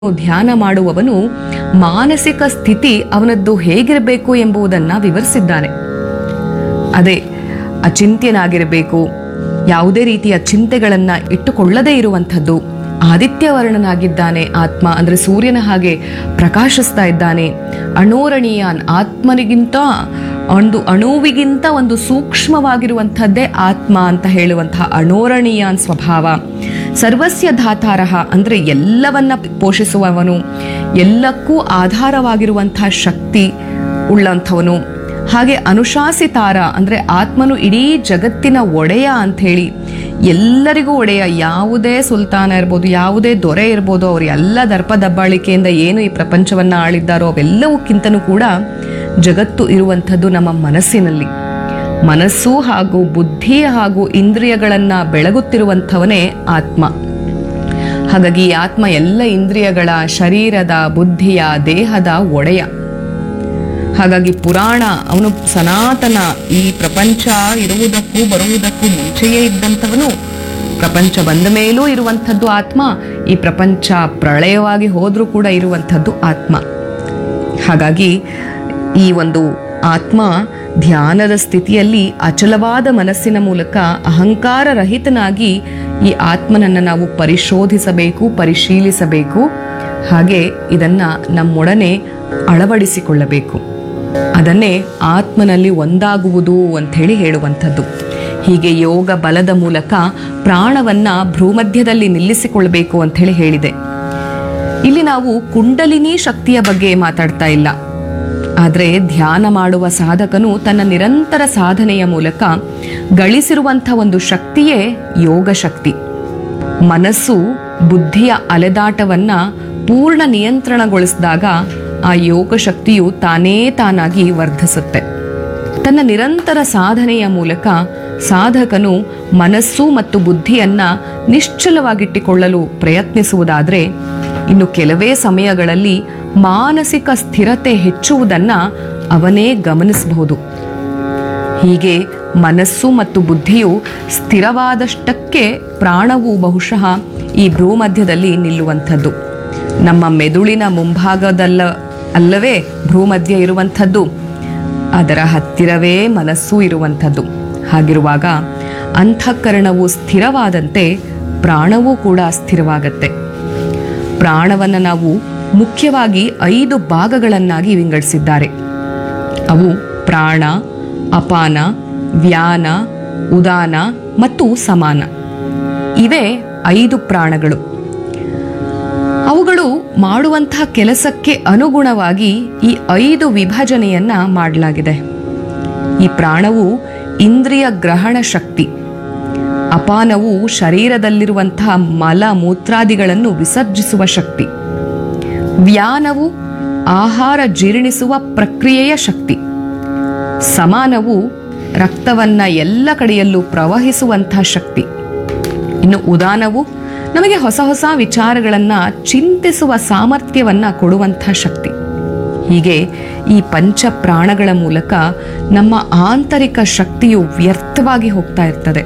ಧ್ಯಾನ ಮಾಡುವವನು ಮಾನಸಿಕ ಸ್ಥಿತಿ ಅವನದ್ದು ಹೇಗಿರಬೇಕು ಎಂಬುದನ್ನ ವಿವರಿಸಿದ್ದಾನೆ ಅದೇ ಅಚಿಂತ್ಯನಾಗಿರಬೇಕು ಯಾವುದೇ ರೀತಿಯ ಚಿಂತೆಗಳನ್ನ ಇಟ್ಟುಕೊಳ್ಳದೇ ಇರುವಂಥದ್ದು ಆದಿತ್ಯವರ್ಣನಾಗಿದ್ದಾನೆ ಆತ್ಮ ಅಂದ್ರೆ ಸೂರ್ಯನ ಹಾಗೆ ಪ್ರಕಾಶಿಸ್ತಾ ಇದ್ದಾನೆ ಅಣೋರಣೀಯಾನ್ ಆತ್ಮನಿಗಿಂತ ಒಂದು ಅಣುವಿಗಿಂತ ಒಂದು ಸೂಕ್ಷ್ಮವಾಗಿರುವಂಥದ್ದೇ ಆತ್ಮ ಅಂತ ಹೇಳುವಂತಹ ಅಣೋರಣೀಯಾನ್ ಸ್ವಭಾವ ಸರ್ವಸ್ಯ ಧಾತಾರಹ ಅಂದ್ರೆ ಎಲ್ಲವನ್ನ ಪೋಷಿಸುವವನು ಎಲ್ಲಕ್ಕೂ ಆಧಾರವಾಗಿರುವಂತಹ ಶಕ್ತಿ ಉಳ್ಳಂಥವನು ಹಾಗೆ ಅನುಶಾಸಿತಾರ ಅಂದ್ರೆ ಆತ್ಮನು ಇಡೀ ಜಗತ್ತಿನ ಒಡೆಯ ಅಂತ ಹೇಳಿ ಎಲ್ಲರಿಗೂ ಒಡೆಯ ಯಾವುದೇ ಸುಲ್ತಾನ ಇರ್ಬೋದು ಯಾವುದೇ ದೊರೆ ಇರ್ಬೋದು ಅವ್ರು ಎಲ್ಲ ದರ್ಪ ದಬ್ಬಾಳಿಕೆಯಿಂದ ಏನು ಈ ಪ್ರಪಂಚವನ್ನ ಆಳಿದ್ದಾರೋ ಅವೆಲ್ಲವಕ್ಕಿಂತನೂ ಕೂಡ ಜಗತ್ತು ಇರುವಂಥದ್ದು ನಮ್ಮ ಮನಸ್ಸಿನಲ್ಲಿ ಮನಸ್ಸು ಹಾಗೂ ಬುದ್ಧಿ ಹಾಗೂ ಇಂದ್ರಿಯಗಳನ್ನ ಬೆಳಗುತ್ತಿರುವಂಥವನೇ ಆತ್ಮ ಹಾಗಾಗಿ ಈ ಆತ್ಮ ಎಲ್ಲ ಇಂದ್ರಿಯಗಳ ಶರೀರದ ಬುದ್ಧಿಯ ದೇಹದ ಒಡೆಯ ಹಾಗಾಗಿ ಪುರಾಣ ಅವನು ಸನಾತನ ಈ ಪ್ರಪಂಚ ಇರುವುದಕ್ಕೂ ಬರುವುದಕ್ಕೂ ಮುಂಚೆಯೇ ಇದ್ದಂಥವನು ಪ್ರಪಂಚ ಬಂದ ಮೇಲೂ ಇರುವಂಥದ್ದು ಆತ್ಮ ಈ ಪ್ರಪಂಚ ಪ್ರಳಯವಾಗಿ ಹೋದ್ರೂ ಕೂಡ ಇರುವಂಥದ್ದು ಆತ್ಮ ಹಾಗಾಗಿ ಈ ಒಂದು ಆತ್ಮ ಧ್ಯಾನದ ಸ್ಥಿತಿಯಲ್ಲಿ ಅಚಲವಾದ ಮನಸ್ಸಿನ ಮೂಲಕ ಅಹಂಕಾರ ರಹಿತನಾಗಿ ಈ ಆತ್ಮನನ್ನ ನಾವು ಪರಿಶೋಧಿಸಬೇಕು ಪರಿಶೀಲಿಸಬೇಕು ಹಾಗೆ ಇದನ್ನ ನಮ್ಮೊಡನೆ ಅಳವಡಿಸಿಕೊಳ್ಳಬೇಕು ಅದನ್ನೇ ಆತ್ಮನಲ್ಲಿ ಒಂದಾಗುವುದು ಅಂತ ಹೇಳಿ ಹೇಳುವಂಥದ್ದು ಹೀಗೆ ಯೋಗ ಬಲದ ಮೂಲಕ ಪ್ರಾಣವನ್ನ ಭ್ರೂಮಧ್ಯದಲ್ಲಿ ನಿಲ್ಲಿಸಿಕೊಳ್ಬೇಕು ಅಂತ ಹೇಳಿ ಹೇಳಿದೆ ಇಲ್ಲಿ ನಾವು ಕುಂಡಲಿನಿ ಶಕ್ತಿಯ ಬಗ್ಗೆ ಮಾತಾಡ್ತಾ ಇಲ್ಲ ಆದರೆ ಧ್ಯಾನ ಮಾಡುವ ಸಾಧಕನು ತನ್ನ ನಿರಂತರ ಸಾಧನೆಯ ಮೂಲಕ ಗಳಿಸಿರುವಂಥ ಒಂದು ಶಕ್ತಿಯೇ ಯೋಗ ಶಕ್ತಿ ಮನಸ್ಸು ಬುದ್ಧಿಯ ಅಲೆದಾಟವನ್ನ ಪೂರ್ಣ ನಿಯಂತ್ರಣಗೊಳಿಸಿದಾಗ ಆ ಯೋಗ ಶಕ್ತಿಯು ತಾನೇ ತಾನಾಗಿ ವರ್ಧಿಸುತ್ತೆ ತನ್ನ ನಿರಂತರ ಸಾಧನೆಯ ಮೂಲಕ ಸಾಧಕನು ಮನಸ್ಸು ಮತ್ತು ಬುದ್ಧಿಯನ್ನ ನಿಶ್ಚಲವಾಗಿಟ್ಟುಕೊಳ್ಳಲು ಪ್ರಯತ್ನಿಸುವುದಾದ್ರೆ ಇನ್ನು ಕೆಲವೇ ಸಮಯಗಳಲ್ಲಿ ಮಾನಸಿಕ ಸ್ಥಿರತೆ ಹೆಚ್ಚುವುದನ್ನ ಅವನೇ ಗಮನಿಸಬಹುದು ಹೀಗೆ ಮನಸ್ಸು ಮತ್ತು ಬುದ್ಧಿಯು ಸ್ಥಿರವಾದಷ್ಟಕ್ಕೆ ಪ್ರಾಣವು ಬಹುಶಃ ಈ ಭ್ರೂಮಧ್ಯದಲ್ಲಿ ನಿಲ್ಲುವಂಥದ್ದು ನಮ್ಮ ಮೆದುಳಿನ ಮುಂಭಾಗದಲ್ಲ ಅಲ್ಲವೇ ಭ್ರೂಮಧ್ಯ ಇರುವಂಥದ್ದು ಅದರ ಹತ್ತಿರವೇ ಮನಸ್ಸು ಇರುವಂಥದ್ದು ಹಾಗಿರುವಾಗ ಅಂತಃಕರಣವು ಸ್ಥಿರವಾದಂತೆ ಪ್ರಾಣವೂ ಕೂಡ ಸ್ಥಿರವಾಗತ್ತೆ ಪ್ರಾಣವನ್ನು ನಾವು ಮುಖ್ಯವಾಗಿ ಐದು ಭಾಗಗಳನ್ನಾಗಿ ವಿಂಗಡಿಸಿದ್ದಾರೆ ಅವು ಪ್ರಾಣ ಅಪಾನ ವ್ಯಾನ ಉದಾನ ಮತ್ತು ಸಮಾನ ಇವೇ ಐದು ಪ್ರಾಣಗಳು ಅವುಗಳು ಮಾಡುವಂತಹ ಕೆಲಸಕ್ಕೆ ಅನುಗುಣವಾಗಿ ಈ ಐದು ವಿಭಜನೆಯನ್ನ ಮಾಡಲಾಗಿದೆ ಈ ಪ್ರಾಣವು ಇಂದ್ರಿಯ ಗ್ರಹಣ ಶಕ್ತಿ ಅಪಾನವು ಶರೀರದಲ್ಲಿರುವಂತಹ ಮಲ ಮೂತ್ರಾದಿಗಳನ್ನು ವಿಸರ್ಜಿಸುವ ಶಕ್ತಿ ವ್ಯಾನವು ಆಹಾರ ಜೀರ್ಣಿಸುವ ಪ್ರಕ್ರಿಯೆಯ ಶಕ್ತಿ ಸಮಾನವು ರಕ್ತವನ್ನ ಎಲ್ಲ ಕಡೆಯಲ್ಲೂ ಪ್ರವಹಿಸುವಂತಹ ಶಕ್ತಿ ಇನ್ನು ಉದಾನವು ನಮಗೆ ಹೊಸ ಹೊಸ ವಿಚಾರಗಳನ್ನ ಚಿಂತಿಸುವ ಸಾಮರ್ಥ್ಯವನ್ನ ಕೊಡುವಂತಹ ಶಕ್ತಿ ಹೀಗೆ ಈ ಪಂಚ ಪ್ರಾಣಗಳ ಮೂಲಕ ನಮ್ಮ ಆಂತರಿಕ ಶಕ್ತಿಯು ವ್ಯರ್ಥವಾಗಿ ಹೋಗ್ತಾ ಇರ್ತದೆ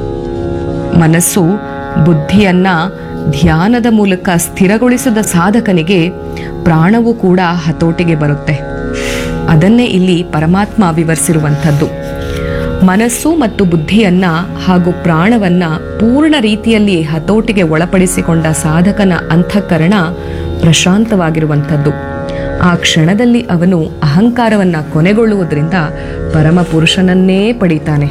ಮನಸ್ಸು ಬುದ್ಧಿಯನ್ನ ಧ್ಯಾನದ ಮೂಲಕ ಸ್ಥಿರಗೊಳಿಸಿದ ಸಾಧಕನಿಗೆ ಪ್ರಾಣವು ಕೂಡ ಹತೋಟಿಗೆ ಬರುತ್ತೆ ಅದನ್ನೇ ಇಲ್ಲಿ ಪರಮಾತ್ಮ ವಿವರಿಸಿರುವಂಥದ್ದು ಮನಸ್ಸು ಮತ್ತು ಬುದ್ಧಿಯನ್ನ ಹಾಗೂ ಪ್ರಾಣವನ್ನ ಪೂರ್ಣ ರೀತಿಯಲ್ಲಿ ಹತೋಟಿಗೆ ಒಳಪಡಿಸಿಕೊಂಡ ಸಾಧಕನ ಅಂತಃಕರಣ ಪ್ರಶಾಂತವಾಗಿರುವಂಥದ್ದು ಆ ಕ್ಷಣದಲ್ಲಿ ಅವನು ಅಹಂಕಾರವನ್ನ ಕೊನೆಗೊಳ್ಳುವುದರಿಂದ ಪರಮ ಪುರುಷನನ್ನೇ ಪಡೀತಾನೆ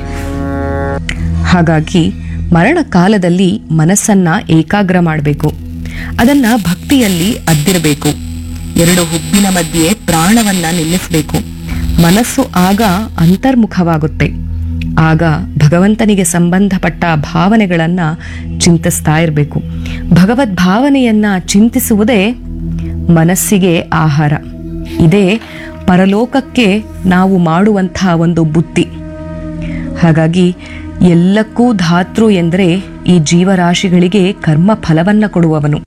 ಹಾಗಾಗಿ ಮರಣ ಕಾಲದಲ್ಲಿ ಮನಸ್ಸನ್ನ ಏಕಾಗ್ರ ಮಾಡಬೇಕು ಅದನ್ನ ಭಕ್ತಿಯಲ್ಲಿ ಅದ್ದಿರಬೇಕು ಎರಡು ಹುಬ್ಬಿನ ಮಧ್ಯೆ ಪ್ರಾಣವನ್ನ ನಿಲ್ಲಿಸಬೇಕು ಮನಸ್ಸು ಆಗ ಅಂತರ್ಮುಖವಾಗುತ್ತೆ ಆಗ ಭಗವಂತನಿಗೆ ಸಂಬಂಧಪಟ್ಟ ಭಾವನೆಗಳನ್ನ ಚಿಂತಿಸ್ತಾ ಇರಬೇಕು ಭಗವದ್ ಭಾವನೆಯನ್ನ ಚಿಂತಿಸುವುದೇ ಮನಸ್ಸಿಗೆ ಆಹಾರ ಇದೇ ಪರಲೋಕಕ್ಕೆ ನಾವು ಮಾಡುವಂತಹ ಒಂದು ಬುದ್ಧಿ ಹಾಗಾಗಿ ಎಲ್ಲಕ್ಕೂ ಧಾತೃ ಎಂದರೆ ಈ ಜೀವರಾಶಿಗಳಿಗೆ ಕರ್ಮ ಫಲವನ್ನ ಕೊಡುವವನು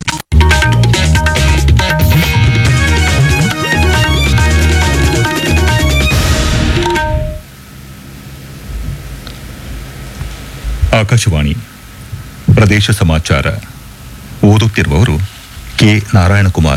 ಆಕಾಶವಾಣಿ ಪ್ರದೇಶ ಸಮಾಚಾರ ಓದುತ್ತಿರುವವರು ಕೆ ನಾರಾಯಣಕುಮಾರ್